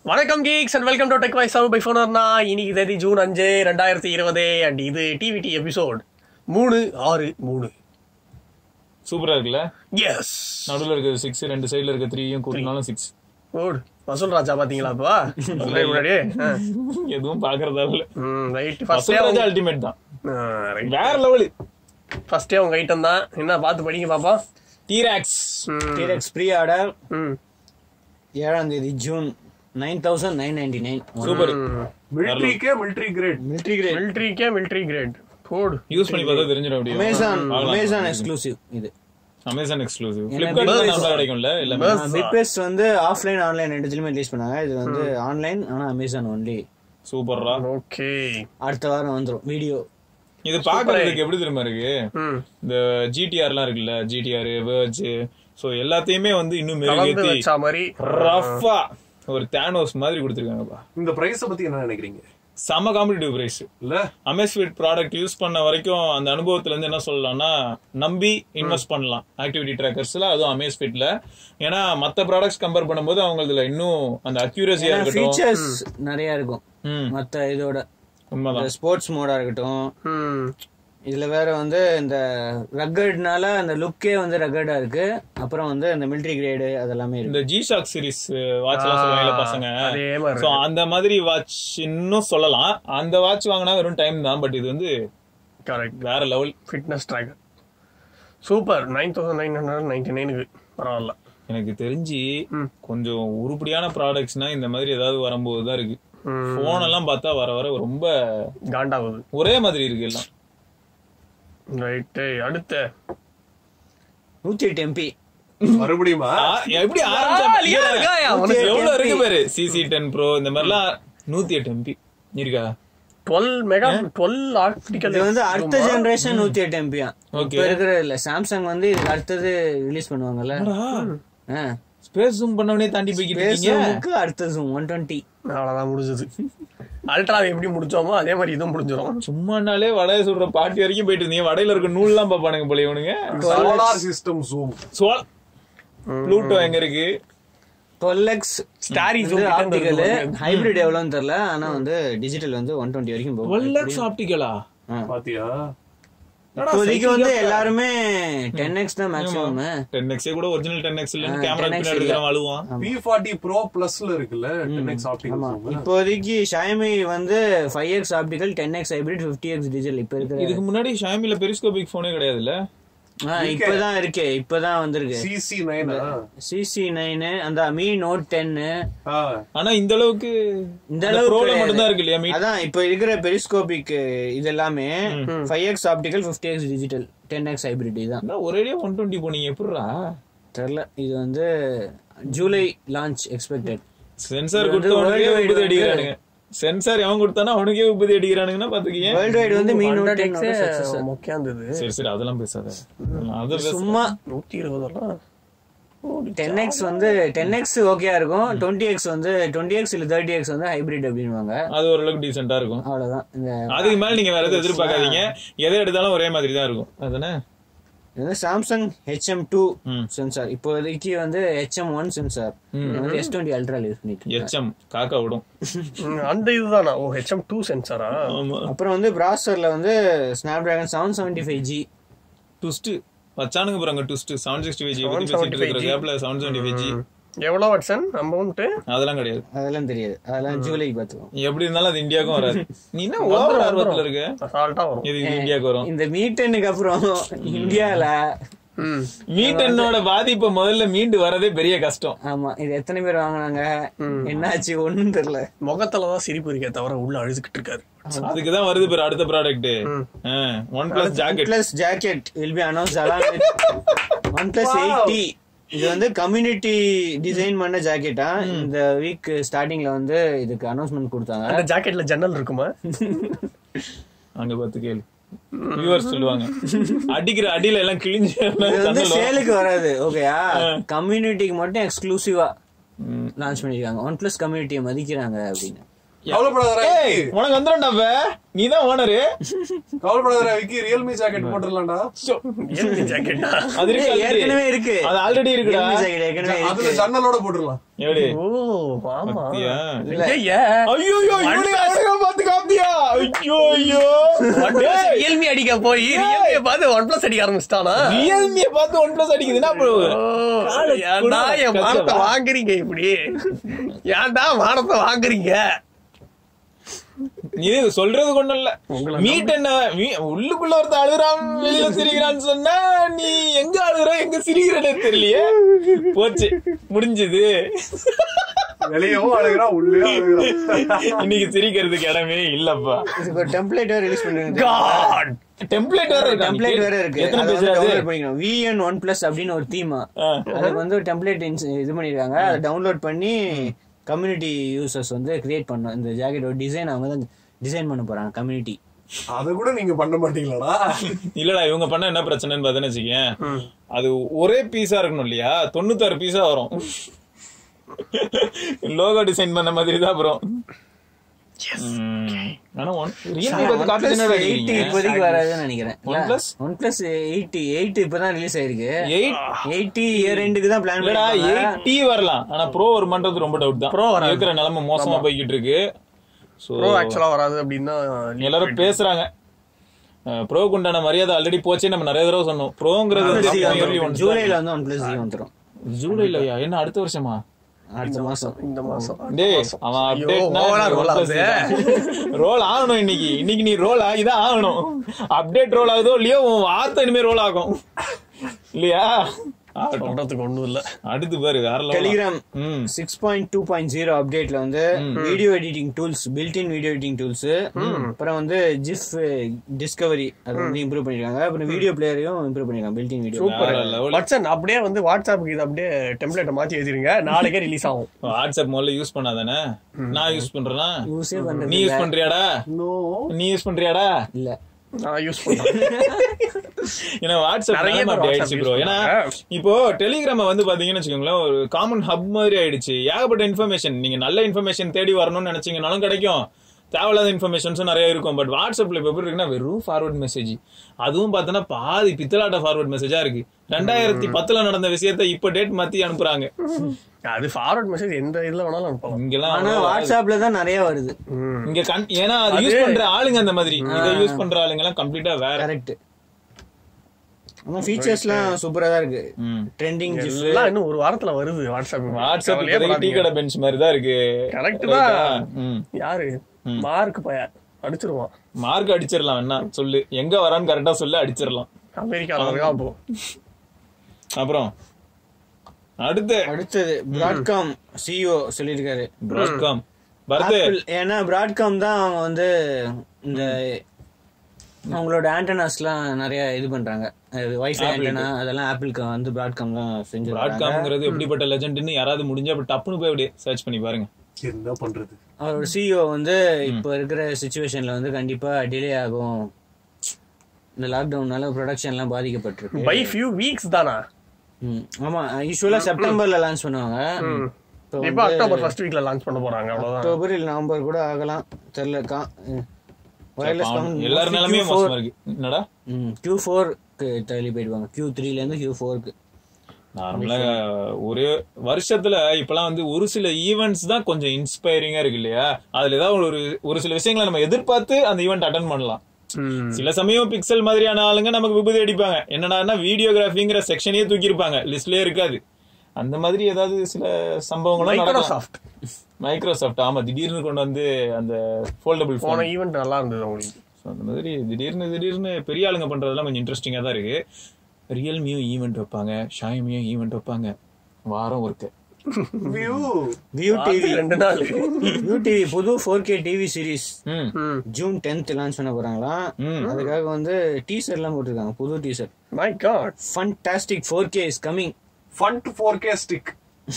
வணக்கம் geeks and welcome to tech voice சவு பை ஃபோனர்னா இன்னைக்கு தேதி ஜூன் அஞ்சு ரெண்டாயிரத்தி இருபது அண்ட் இது டிவிடி எபிசோட் மூணு ஆறு மூணு சூப்பரா இருக்குல்ல எஸ் நடுவுல இருக்க சிக்ஸ் ரெண்டு சைடுல இருக்க த்ரீயும் கூட்டினாலும் சிக்ஸ் ஓடு வசூல் ராஜா பாத்தீங்களா அப்பா முன்னாடியே எதுவும் பாக்குறதா இல்ல ரைட் ஃபர்ஸ்டே வசந்தராஜா அல்டிமேட் தான் ரைட் வேற லெவல் ஃபர்ஸ்டே உங்க ஐட்டம் தான் என்ன பார்த்து படிங்க பாப்பா டீராக்ஸ் டிரெக்ஸ் ப்ரீ ஆர்டர் ம் ஏழாம் தேதி June nine thousand nine ninety nine super மிலிட்ரிக்கே மிலிட்ரி கிரேட் மிலிட்ரி கிரேட் மிலிட்ரிக்கே மிலிட்ரி கிரேட் போடு யூஸ் பண்ணி பார்த்தா தெரிஞ்சிடும் அப்படியே அமேசான் அமேசான் எக்ஸ்க்ளூசிவ் இது அமேசான் எக்ஸ்க்ளூசிவ் ஏன்னா பிளிப்கார்ட் Buzz- நல்லா கிடைக்கும்ல எல்லாமே Buzz- பிப்பெஸ்ட் வந்து ஆஃப்லைன் ஆன்லைன் ரெண்டுத்துலயுமே ரிலீஸ் பண்ணாங்க இது வந்து ஆன்லைன் ஆனா அமேசான் ஒன்லி சூப்பர்ரா ஓகே அடுத்த வாரம் வந்துரும் வீடியோ இது பாக்குறதுக்கு எப்படி தெரியுமா இருக்கு ம் இந்த ஜிடிஆர் எல்லாம் இருக்குல்ல ஜிடிஆர் வேர்ஜ் சோ எல்லாத்தையுமே வந்து இன்னும் கலந்து மெருகேத்தி வச்சா மாதிரி ரஃபா ஒரு தேனோஸ் மாதிரி கொடுத்துருக்காங்கப்பா இந்த பிரைஸ பத்தி என்ன நினைக்கிறீங்க செம காம்படிட்டிவ் பிரைஸ் இல்ல அமேஸ்வீட் ப்ராடக்ட் யூஸ் பண்ண வரைக்கும் அந்த அனுபவத்துல இருந்து என்ன சொல்லலாம்னா நம்பி இன்வெஸ்ட் பண்ணலாம் ஆக்டிவிட்டி ட்ராக்கர்ஸ்ல அதுவும் அமேஸ்வீட்ல ஏன்னா மத்த ப்ராடக்ட்ஸ் கம்பேர் பண்ணும்போது அவங்களதுல இன்னும் அந்த அக்யூரஸியா இருக்கட்டும் ஃபீச்சர்ஸ் நிறைய இருக்கும் ம், மத்த இதோட உண்மைதான் ஸ்போர்ட்ஸ் மோடா இருக்கட்டும் ம் இதுல வேற வந்து இந்த ரக்கட்னால அந்த லுக்கே வந்து ரக்கடா இருக்கு அப்புறம் வந்து அந்த மிலிட்ரி கிரேடு அதெல்லாமே இருக்கு இந்த ஜி ஷாக் சீரிஸ் வாட்ச் எல்லாம் சொல்லுவாங்கல்ல பசங்க அதே மாதிரி சோ அந்த மாதிரி வாட்ச் இன்னும் சொல்லலாம் அந்த வாட்ச் வாங்கினா வெறும் டைம் தான் பட் இது வந்து கரெக்ட் வேற level fitness tracker super nine thousand nine hundred ninety நைனுக்கு பரவாயில்ல எனக்கு தெரிஞ்சு ம். கொஞ்சம் உருப்படியான ப்ராடக்ட்ஸ்னா இந்த மாதிரி ஏதாவது வரும்போது தான் இருக்கு ம். போன் எல்லாம் பார்த்தா வர வர ரொம்ப காண்டாகுது ஒரே மாதிரி இருக்கு எல்லாம் ரைட்டு அடுத்த நூத்தி எட்டு எம்பி மறுபடியுமா ஆ, எப்படி ஜாலியா இருக்காயா ஆரம்பிச்சா உனக்கு? எவ்வளவு இருக்கு பாரு சிசி டென் ப்ரோ இந்த மாதிரிலாம் நூத்தி எட்டு எம்பி இருக்கா டுவெல் மெகா டுவெல் ஆர்டிகல் இது வந்து அடுத்த ஜெனரேஷன் நூத்தி எட்டு எம்பியா Okay. இப்ப இருக்கிற இல்ல சாம்சங் வந்து இதுக்கு அடுத்தது ரிலீஸ் பண்ணுவாங்கல்ல ஆ. ஸ்பேஸ் ஜூம் பண்ணவனே தாண்டி போய்கிட்டு Space இருக்கீங்க Zoom-க்கு அடுத்த ஜூம் ஒன் டுவெண்ட்டி அவ்வளவுதான் முடிஞ்சது அல்ட்ரா எப்படி முடிச்சோமோ அதே மாதிரி இதுவும் முடிஞ்சிடும் சும்மானாலே வடையை சுடுற பாட்டி வரைக்கும் போயிட்டு இருந்தீங்க வடையில இருக்க நூல்லாம் பாப்பானுங்க போல இவனுங்க சோலார் சிஸ்டம் ஜூம் சோல் ப்ளூட்டோ எங்க இருக்கு டுவெல் எக்ஸ் Starry zoom கிட்ட இருந்து ஆப்டிக்கல் வருது. ஹைபிரிட் எவ்வளவுன்னு தெரியல ஆனா வந்து டிஜிட்டல் வந்து ஒன் டுவெண்ட்டி வரைக்கும் போகும் டுவெல் எக்ஸ் ஆப்டிக்கலா பாத்தியா இப்போதைக்கு வந்து எல்லாருமே டென் எக்ஸ் தான் மேக்ஸிமம் டென் எக்ஸே கூட ஒரிஜினல் டென் எக்ஸ் இல்ல கேமரா 10X பின்னாடி இருக்கிறவன் அழுவான் பி ஃபார்ட்டி ப்ரோ பிளஸ்ல இருக்குல்ல டென் எக்ஸ் ஆப்டிகல் ஜூம் இப்போதைக்கு ஷாயமி வந்து five X optical ten X hybrid fifty X digital இப்ப இருக்கிற இதுக்கு முன்னாடி ஷாமில பெரிஸ்கோபிக் போனே கிடையாதுல்ல ஆ, இப்பதான் இருக்கு இப்பதான் வந்திருக்கு சிசி நைன் சிசி நைனு அந்த மீ நோட் டென்னு ஆனா இந்த அளவுக்கு இந்த அந்த அளவுக்கு ப்ரோல மட்டும் தான் இருக்கு இல்லையா மீ அதான் இப்ப இருக்கிற பெரிஸ்கோபிக் இது எல்லாமே five X optical fifty X digital ten X hybrid இதுதான் என்ன ஒரேடியா ஒன் டுவெண்ட்டி போனீங்க எப்படிரா தெரியல இது வந்து ஜூலை லான்ச் எக்ஸ்பெக்டட் சென்சார் இது வந்து கொடுத்தவனுக்கே worldwide உபதி வந்து- அடிக்கிறானுங்க சென்சார் எவன் கொடுத்தானோ அவனுக்கே உபதி அடிக்கிறானுங்கன்னா பாத்துக்கீங்க வேர்ல்டு வைடு வந்து மீ நோட் டென் மொக்கையா இருந்தது சரி சரி அதெல்லாம் பேசாத அது பேச சும்மா நூத்தி இருபதெல்லாம் டென் எக்ஸ் வந்து டென் எக்ஸ் ஓகேயா இருக்கும் டுவெண்ட்டி எக்ஸ் வந்து டுவெண்ட்டி எக்ஸ் இல்ல தேர்ட்டி எக்ஸ் வந்து ஹைபிரிட் அப்படின்வாங்க அது ஓரளவுக்கு டீசெண்டா இருக்கும் அவ்வளவுதான் இந்த அதுக்கு மேல நீங்க வேற எதுவும் எதிர்பார்க்காதீங்க எதை எடுத்தாலும் ஒரே மாதிரி தான் இருக்கும் அதுதானே இது வந்து சாம்சங் ஹெச்எம் டூ ம். சென்சார் இப்போதைக்கு வந்து ஹெச்எம் ஒன் சென்சார் வந்து எஸ் டுவெண்ட்டி அல்ட்ரா யூஸ் பண்ணிட்டு இருக்கேன். எச்எம் காக்கா விடும் ம், அந்த இதுதானா ஓ ஹெச்எம் டூ சென்சாரா ஆமா அப்புறம் வந்து ப்ராசர்ல வந்து Snapdragon seven seventy five G டுஸ்ட் வச்சானுங்க பாருங்க டுஸ்ட் செவன் சிக்ஸ்டி ஃபைவ் ஜி பத்தி பேசிட்டு இருக்கிற 775G. கேப்ல செவன் செவன்டி ஃபைவ் ஜி எவ்வளவு வாட்சன் அமௌண்ட் அதெல்லாம் கிடையாது அதெல்லாம் தெரியாது அதெல்லாம் ஜூலைக்கு பார்த்துக்கோம் எப்படி இருந்தாலும் அது இந்தியாவுக்கும் வராது நீ என்ன ஓவர் ஆர்வத்துல இருக்க அசால்ட்டா வரும் இது இது இந்தியாவுக்கு வரும் இந்த மீட்டனுக்கு அப்புறம் இந்தியால ம் மீட்டனோட பாதிப்பு முதல்ல மீண்டு வரதே பெரிய கஷ்டம் ஆமா இது எத்தனை பேர் வாங்குனாங்க என்னாச்சு ஒண்ணும் தெரியல முகத்துலதான் சிரிப்பு இருக்கே தவிர உள்ள அழுதுகிட்டு இருக்காரு அதுக்கு தான் வருது பேர் அடுத்த product one plus jacket plus jacket will be announce along one plus eighty இது வந்து கம்யூனிட்டி டிசைன் பண்ண ஜாக்கெட்டா இந்த வீக் ஸ்டார்டிங்ல வந்து இதுக்கு அனௌன்ஸ்மெண்ட் கொடுத்தாங்க அந்த ஜாக்கெட்ல ஜன்னல் இருக்குமா அங்க பார்த்து கேளு வியூவர்ஸ் சொல்லுவாங்க அடிக்கிற அடியில எல்லாம் கிழிஞ்சு எல்லாம் இது வந்து ஜன்னல் வரும். சேலுக்கு வராது ஓகேயா கம்யூனிட்டிக்கு மட்டும் எக்ஸ்க்ளூசிவா லான்ச் பண்ணிருக்காங்க ஒன் பிளஸ் கம்யூனிட்டியை மதிக்கிறாங்க அப்படின்னு கவலைப்படாதடா ஏய் விக்கி. உனக்கு வந்துடும்டா நீ தான் ஓனரு கவலைப்படாதடா விக்கி ரியல்மி ஜாக்கெட் போட்டுடலாம்டா ஏன் ஜாக்கெட்டா அது இருக்கு ஏய், already. ஏற்கனவே இருக்கு அது ஆல்ரெடி இருக்குடா Realme jacket ஏற்கனவே அதுல இருக்கு ஜன்னலோட போட்டுடலாம் எப்படி ஓ ஆமா பத்தியா? ஐயா ஐயோ ஐயோ இவனுக்கு அவனுக்கு பார்த்து காப்பியா ஐயோ ஐயோ ரியல்மி அடிக்க போய் ரியல்மியை பார்த்து ஒன் பிளஸ் அடிக்க ஆரம்பிச்சிட்டானா ரியல்மிய பார்த்து ஒன் பிளஸ் அடிக்குதுன்னா ப்ரோ ஏன்டா என் மானத்தை வாங்குறீங்க இப்படி ஏன்டா மானத்தை வாங்குறீங்க நீ இது சொல்றது கொண்டு இல்ல மீட் என்ன மீ- உள்ளுக்குள்ள ஒருத்த அழுகுறான் வெளியில சிரிக்கிறான்னு சொன்னா நீ எங்க அழுகுற எங்க சிரிக்கிறனே தெரியலையே போச்சு முடிஞ்சது வெளியவும் அழுகிறான் உள்ளே அழுகிறான் இன்னைக்கு சிரிக்கிறதுக்கு இடமே இல்லப்பா இதுக்கு ஒரு டெம்ப்ளேட் வேற ரிலீஸ் பண்ணிருக்காங்க காட் டெம்ப்ளேட் வேற இருக்கா? டெம்ப்ளேட் வேற இருக்கு எத்தனை அதை பேஜ் வந்து அது டவுன்லோட் பண்ணிக்கணும் விஎன் ஒன் பிளஸ் அப்படின்னு ஒரு தீமா ஆ. அதுக்கு வந்து ஒரு டெம்ப்ளேட் இது பண்ணிருக்காங்க அதை டவுன்லோட் பண்ணி கம்யூனிட்டி யூசர்ஸ் வந்து கிரியேட் பண்ணணும் இந்த ஜாக்கெட்டோட டிசைன் அவங்க தான் டிசைன் பண்ண போறாங்க கம்யூனிட்டி அத கூட நீங்க பண்ண மாட்டீங்களாடா இல்லடா இவங்க பண்ண என்ன பிரச்சனைன்னு பார்த்தேன்னு வச்சுக்கேன் அது ஒரே பீஸா இருக்கணும் இல்லையா தொண்ணூத்தாறு பீஸா வரும் லோகோ டிசைன் பண்ண மாதிரி தான் அப்புறம் ம். ஆனா ஒன் ரியல்மி பார்த்து காப்பி தானே எயிட்டி அடிக்கிறீங்க? இப்போதைக்கு வராதுன்னு நினைக்கிறேன் OnePlus? One plus eighty eight இப்பதான் ரிலீஸ் ஆயிருக்கு Eight எயிட்டி இயர் ரெண்டுக்கு தான் பிளான் இல்லடா பண்ணிருக்காங்க எயிட் டி வரலாம் ஆனா ப்ரோ வருமானது ரொம்ப டவுட் தான் Pro வராது. இருக்கிற நிலைமை மோசமா போய்கிட்டு இருக்கு சோ ப்ரோ ஆக்சுவலா வராது அப்படின்னா எல்லாரும் பேசுறாங்க ப்ரோக்கு உண்டான மரியாதை ஆல்ரெடி போச்சே நம்ம நிறைய தடவை சொன்னோம் ப்ரோங்கிறது வந்து yearly once தான். ஜூலைல வந்து ஒன் பிளஸ் வந்துரும் ஜூலைலயா என்ன அடுத்த வருஷமா அடுத்த மாசம் இந்த மாசம் டேய் அவன் ஐயோ, அப்டேட் over ஆ roll ஆகுது. ரோல் ஆகணும் இன்னைக்கு இன்னைக்கு நீ ரோல் ஆகிதான் ஆகணும் அப்டேட் ரோல் ஆகுதோ இல்லையோ உன் வார்த்தை இனிமே ரோல் ஆகும் இல்லையா ஆகட்டும். சொல்றதுக்கு ஒண்ணும் இல்ல அடுத்து பாரு வேற level ஆ. டெலிகிராம் ம் six point two point zero அப்டேட்ல வந்து video editing tools built in video editing tools அப்புறம் வந்து ஜிஃப் டிஸ்கவரி அது வந்து இம்ப்ரூவ் பண்ணிருக்காங்க அப்புறம் வீடியோ பிளேயரையும் இம்ப்ரூவ் பண்ணிருக்காங்க பில்டின் வீடியோ வேற level. வட்சன் அப்படியே வந்து வாட்ஸ்அப்புக்கு இது அப்படியே டெம்ப்ளேட்டை மாத்தி எழுதிருங்க நாளைக்கே ரிலீஸ் ஆகும் வாட்ஸ்அப் முதல்ல யூஸ் பண்ணாதானே நான் யூஸ் பண்றேனா யூஸே பண்றது நீ யூஸ் பண்றியாடா நோ நீ யூஸ் பண்றியாடா இல்ல நான் யூஸ் பண்றேன் ஏன்னா வாட்ஸ்அப் நிறைய நிலைமை பேர் அப்படி WhatsApp ஆயிடுச்சு use ப்ரோ ஏன்னா பண்றாங்க. இப்போ டெலிகிராம வந்து பாத்தீங்கன்னு வச்சுக்கோங்களேன் ஒரு காமன் ஹப் மாதிரி ஆயிடுச்சு ஏகப்பட்ட இன்ஃபர்மேஷன் நீங்க நல்ல இன்ஃபர்மேஷன் தேடி வரணும்னு நினைச்சீங்கனாலும் கிடைக்கும் தேவையில்லாத இன்ஃபர்மேஷன்ஸும் நிறைய இருக்கும் பட் வாட்ஸ்அப்ல இப்ப எப்படி இருக்குன்னா வெறும் ஃபார்வர்ட் மெசேஜ் அதுவும் பார்த்தோன்னா பாதி பித்தலாட்ட ஃபார்வர்ட் மெசேஜா இருக்கு ரெண்டாயிரத்தி பத்துல நடந்த விஷயத்த இப்ப டேட் மாத்தி அனுப்புறாங்க அது ஃபார்வர்ட் மெசேஜ் எந்த இதுல வேணாலும் அனுப்பலாம் இங்கெல்லாம் ஆனா வாட்ஸ்அப்ல தான் நிறைய வருது இங்க கண்- ஏன்னா அது யூஸ் பண்ற ஆளுங்க அந்த மாதிரி இதை யூஸ் பண்ற ஆளுங்க எல்லாம் கம்ப்ளீட்டா வேற கரெக்ட் ஆனா ஃபீச்சர்ஸ்லாம் சூப்பரா தான் இருக்கு ம். ட்ரெண்டிங் ஜிஃப் எல்லாம் இன்னும் ஒரு வாரத்துல வருது வாட்ஸ்அப் வாட்ஸ்அப் இப்போதைக்கு டீ கடை பெஞ்ச் மாதிரி தான் இருக்கு கரெக்ட் Right ஆ? தான் ம். யாரு மார்க் பய அடிச்சிருவான் மார்க் அடிச்சிடலாம் என்ன சொல்லு எங்க வரான்னு கரெக்டா சொல்லு அடிச்சிடலாம் அமெரிக்கால இருக்கா அப்போ அப்புறம் அடுத்து அடுத்தது பிராட்காம் சிஇஓ சொல்லியிருக்காரு பிராட்காம் வருது Apple- ஏன்னா பிராட்காம் தான் அவங்க வந்து இந்த அவங்களோட ஆண்டனாஸ்லாம் நிறைய இது பண்றாங்க வைஃபை ஆண்டனா அதெல்லாம் ஆப்பிளுக்கு வந்து பிராட்காம் தான் செஞ்சிருக்காங்க பிராட்காம்ங்கிறது எப்படிப்பட்ட லெஜெண்ட்னு யாராவது முடிஞ்சா அப்படி டப்புன்னு போய் அப்படியே சர்ச் பண்ணி பாருங்க என்ன பண்றது அவரோட சிஇஓ வந்து இப்போ இருக்கிற சுச்சுவேஷன்ல வந்து கண்டிப்பா டிலே ஆகும் இந்த லாக்டவுன்னால ப்ரொடக்ஷன்லாம் பாதிக்கப்பட்டிருக்கு பை ஃபியூ வீக்ஸ் தானா ம். ஆமா யூஸ்வலா செப்டம்பர்ல லான்ச் பண்ணுவாங்க இப்போ இப்போ அக்டோபர் ஃபர்ஸ்ட் வீக்ல லான்ச் பண்ண போறாங்க அவ்வளவுதான் அக்டோபர் இல்ல நவம்பர் கூட ஆகலாம் தெரியல வயர்லெஸ் எல்லாரும் நிலைமையே மோசமா இருக்கு என்னடா கியூ ஃபோருக்கு தள்ளி போயிடுவாங்க கியூ த்ரீல இருந்து கியூ ஃபோருக்கு நார்மலா ஒரே வருஷத்துல இப்பெல்லாம் வந்து ஒரு சில ஈவெண்ட்ஸ் தான் கொஞ்சம் இன்ஸ்பைரிங்கா இருக்கு இல்லையா அதுல ஏதாவது ஒரு ஒரு சில விஷயங்களை நம்ம எதிர்பார்த்து அந்த ஈவெண்ட் அட்டன் பண்ணலாம் சில சமயம் பிக்சல் மாதிரியான ஆளுங்க நமக்கு விபதி அடிப்பாங்க என்னடான்னா வீடியோகிராஃபிங்கிற செக்ஷனையே தூக்கி இருப்பாங்க லிஸ்ட்லயே இருக்காது அந்த மாதிரி ஏதாவது சில சம்பவங்களும் நடக்கலாம் மைக்ரோசாஃப்ட் மைக்ரோசாஃப்ட் ஆமா திடீர்னு கொண்டு வந்து அந்த ஃபோல்டபுள் போன ஃபோன் ஈவெண்ட் நல்லா இருந்தது உங்களுக்கு அந்த மாதிரி திடீர்னு திடீர்னு பெரிய ஆளுங்க பண்றதெல்லாம் கொஞ்சம் இன்ட்ரெஸ்டிங்கா தான் இருக்கு ரியல்மியும் ஈவெண்ட் வைப்பாங்க ஷாயமியும் ஈவெண்ட் வைப்பாங்க வாரம் ஒருக்கு வியூ வியூ டிவி ரெண்டு நாள் வியூ டிவி புது ஃபோர் கே டிவி சீரிஸ் ம் ம் ஜூன் டென்த் லான்ச் பண்ண போறாங்களாம் ம். அதுக்காக வந்து டீசர் எல்லாம் போட்டிருக்காங்க புது teaser my god fantastic four K is coming fun to four K stick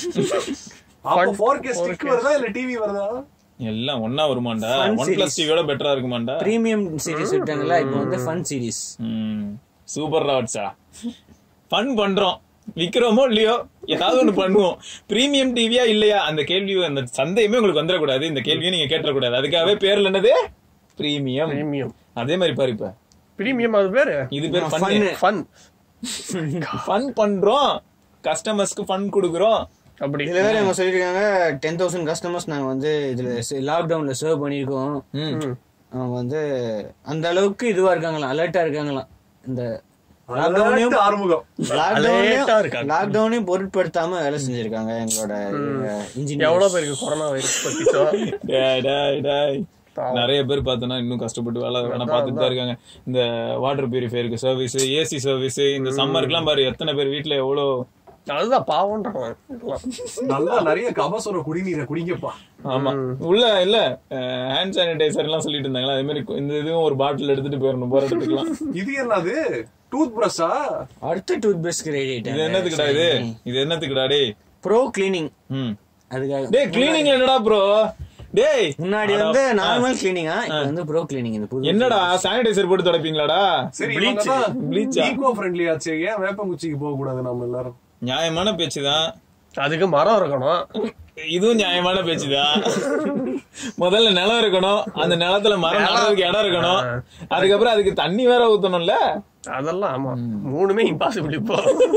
அப்போ ஃபோர் கே ஸ்டிக் வருதா இல்ல டிவி வருதா எல்லாம் ஒன்னா வருமாண்டா Fun ஒன் பிளஸ் series. டிவியோட பெட்டரா இருக்குமாண்டா பிரீமியம் சீரிஸ் விட்டாங்கல்ல இப்போ வந்து ஃபன் சீரிஸ் ம் சூப்பர் ராட்ஸா ஃபன் பண்றோம் விக்கிறோமோ இல்லையோ ஏதாவது ஒண்ணு பண்ணுவோம் பிரீமியம் டிவியா இல்லையா அந்த கேள்வி அந்த சந்தேகமே உங்களுக்கு வந்துடக்கூடாது இந்த கேள்வியை நீங்க கேட்டக்கூடாது அதுக்காகவே பேர்ல என்னது பிரீமியம் பிரீமியம் அதே மாதிரி பாரு இப்ப பிரீமியம் அது பேரு இது பேர் Fun. ஃபன் ஃபன் ஃபன் பண்றோம் கஸ்டமர்ஸ்க்கு ஃபன் கொடுக்குறோம் அப்படி இதுல வேற அவங்க சொல்லிருக்காங்க டென் தௌசண்ட் கஸ்டமர்ஸ் நாங்க வந்து இதுல லாக்டவுன்ல சர்வ் பண்ணிருக்கோம் ம். ம். அவங்க வந்து அந்த அளவுக்கு இதுவா இருக்காங்களாம் அலர்ட்டா இருக்காங்களாம் இந்த Alert ஆறுமுகம் Alert ஆ இருக்காங்க. லாக்டவுனையும் பொருட்படுத்தாம வேலை செஞ்சிருக்காங்க எங்களோட இன்ஜினியர் எவ்வளவு பேருக்கு கொரோனா வைரஸ் பத்திச்சோ டேய், டேய், டேய். நிறைய பேர் பார்த்தோன்னா இன்னும் கஷ்டப்பட்டு வேலை வேணா பார்த்துட்டு தான் இருக்காங்க இந்த வாட்டர் பியூரிஃபையருக்கு சர்வீஸ் ஏசி சர்வீஸ் இந்த சம்மருக்குலாம் பாரு எத்தனை பேர் வீட்ல எவ்வளோ அதுதான் பாவம்ன்றான் இதெல்லாம். நல்லா நிறைய கபசுர குடிநீரை குடிங்கப்பா ஆமா உள்ள இல்ல ஹேண்ட் சானிடைசர் எல்லாம் சொல்லிட்டு இருந்தாங்களா அதே மாதிரி இந்த இதுவும் ஒரு பாட்டில் எடுத்துட்டு போயிடணும் போற இடத்துக்குலாம் இது என்னது டூத் பிரஷா அடுத்த டூத் பிரஷ் ரெடி இது என்னத்துக்குடா இது இது என்னத்துக்குடா டேய் ப்ரோ கிளீனிங் ம் அதுக்காக டேய் கிளீனிங்ல என்னடா ப்ரோ டேய் முன்னாடி வந்து நார்மல் கிளீனிங்கா இப்போ வந்து ப்ரோ கிளீனிங் இந்த புது என்னடா சானிடைசர் போட்டு தொடப்பீங்களாடா சரி Bleach. Bleach ஆ? ஈகோ ஃப்ரெண்ட்லி ஆச்சு ஏன் வேப்பங்குச்சிக்கு போக கூடாது நம்ம எல்லாரும் நியாயமான பேச்சுதான் அதுக்கு மரம் இருக்கணும் இதுவும் நியாயமான பேச்சுதான் முதல்ல நிலம் இருக்கணும் அந்த நிலத்துல மரம் நடுறதுக்கு இடம் இருக்கணும் அதுக்கப்புறம் அதுக்கு தண்ணி வேற ஊத்தணும்ல அதெல்லாம் ஆமா மூணுமே இம்பாசிபிள் இப்போ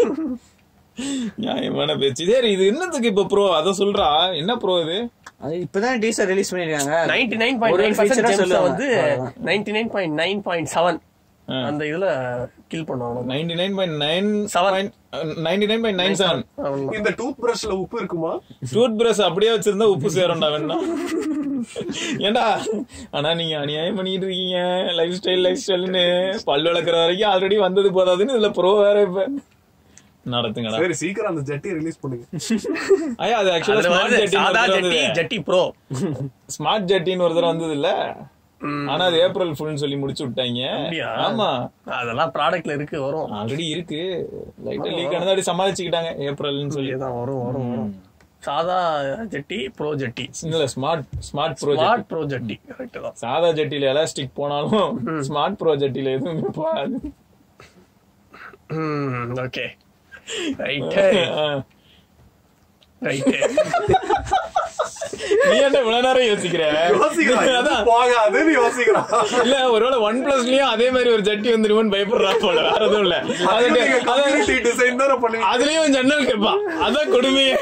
நியாயமான பேச்சு சரி இது என்னத்துக்கு இப்ப ப்ரோ அத சொல்றா என்ன ப்ரோ இது அது இப்பதான் டீசர் ரிலீஸ் பண்ணிருக்காங்க நைன்டி நைன் ஒரு பாயிண்ட் ஒரு feature ஆ நைன் சொல்லுவாங்க. வந்து ninety nine point nine point seven அந்த இதுல கில் பண்ணுவாங்க ninety nine point nine Seven. Ninety nine point nine seven அவ்வளவுதான். இந்த டூத் பிரஷ்ல உப்பு இருக்குமா டூத் பிரஷ் அப்படியே வச்சிருந்தா உப்பு சேரும்டா வேணா ஏண்டா ஆனா நீங்க அநியாயம் பண்ணிட்டு இருக்கீங்க லைஃப் ஸ்டைல் லைஃப் ஸ்டைல்னு பல் விளக்குற வரைக்கும் ஆல்ரெடி வந்தது போதாதுன்னு இதுல ப்ரோ வேற இப்ப நடத்துங்கடா சரி சீக்கிரம் அந்த ஜட்டியை ரிலீஸ் பண்ணுங்க ஐயா அது ஆக்சுவலா அதுல ஸ்மார்ட் வருது சாதா ஜெட்டின்னு ஜட்டி ஜட்டி ப்ரோ ஸ்மார்ட் ஜெட்டின்னு ஒரு தடவை வந்தது இல்ல ஆனா அது ஏப்ரல் ஃபுல்னு சொல்லி முடிச்சு விட்டாங்க அப்படியா? ஆமா அதெல்லாம் ப்ராடக்ட்ல இருக்கு வரும் ஆல்ரெடி இருக்கு லைட்டா லீக் ஆனது அப்படி சமாளிச்சுக்கிட்டாங்க ஏப்ரல்னு சொல்லி தான் வரும் வரும் வரும் சாதா ஜட்டி ப்ரோ ஜட்டி இல்ல smart smart bro smart bro ஜட்டி கரெக்ட் தான் சாதா ஜட்டில எலாஸ்டிக் போனாலும் ஸ்மார்ட் ப்ரோ ஜட்டில எதுவுமே போகாது ஓகே ரைட் ரைட் நீ என்ன இவ்வளவு நேரம் யோசிக்கிற யோசிக்கிறான் எது அதான். போகாதுன்னு யோசிக்கிறான் இல்ல ஒருவேளை ஒன் பிளஸ்லயும் அதே மாதிரி ஒரு ஜட்டி வந்துருவோன்னு பயப்படுறா போல வேற எதுவும் இல்ல அதுக்கு அதுக்கு- நீங்க அது- community design தானே பண்ணுவீங்க அதுலயும் ஜன்னல் கேட்பான் அதான் கொடுமையே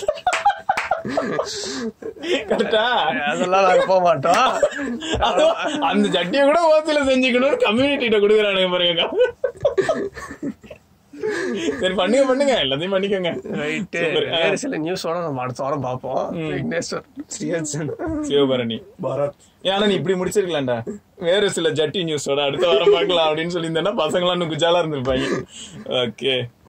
கரெக்டா அதெல்லாம் நாங்க போக மாட்டோம் அதுவும் அந்த ஜட்டியை கூட ஓசில செஞ்சுக்கணும்னு கம்யூனிட்டிட்ட கொடுக்குறானுங்க பாருங்க சரி பண்ணுங்க பண்ணுங்க எல்லாத்தையும் பண்ணிக்கோங்க ரைட் Super. வேற சில நியூஸோட நம்ம அடுத்த வாரம் பார்ப்போம் விக்னேஸ்வர் ஸ்ரீஹர்ஷன் சிவபரணி பரத் ஏன்னா நீ இப்படி முடிச்சிருக்கலாம்டா வேற சில ஜட்டி நியூஸோட அடுத்த வாரம் பார்க்கலாம் அப்படின்னு சொல்லியிருந்தேன்னா பசங்களாம் இன்னும் குஜாலா இருந்திருப்பாங்க ஓகே